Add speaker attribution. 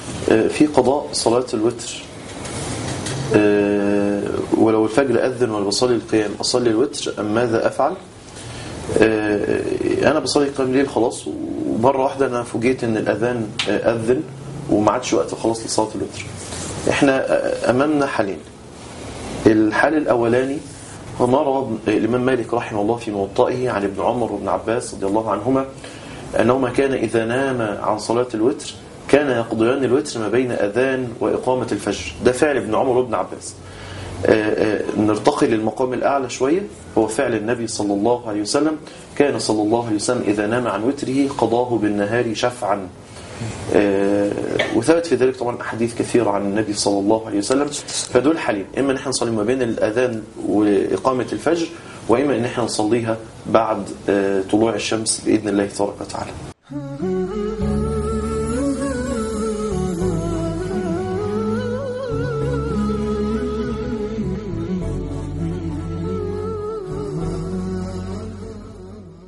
Speaker 1: آه، في قضاء صلاة الوتر آه، ولو الفجر أذن وأنا بصلي القيام أصلي الوتر أم ماذا أفعل آه، أنا بصلي قيام ليل خلاص ومرة واحدة أنا فوجئت إن الأذان آه، أذن وما عادش وقت خلاص لصلاة الوتر إحنا آه، أمامنا حالين الحال الأولاني هو ما روى الإمام مالك رحمه الله في موطئه عن ابن عمر وابن عباس رضي الله عنهما أنهما كان إذا نام عن صلاة الوتر كان يقضيان الوتر ما بين أذان وإقامة الفجر ده فعل ابن عمر وابن عباس آه، آه، نرتقي للمقام الأعلى شوية هو فعل النبي صلى الله عليه وسلم كان صلى الله عليه وسلم إذا نام عن وتره قضاه بالنهار شفعا آه، وثبت في ذلك طبعا أحاديث كثيرة عن النبي صلى الله عليه وسلم فدول حالين إما نحن نصلي ما بين الأذان وإقامة الفجر وإما إن احنا نصليها بعد آه، طلوع الشمس بإذن الله تبارك وتعالى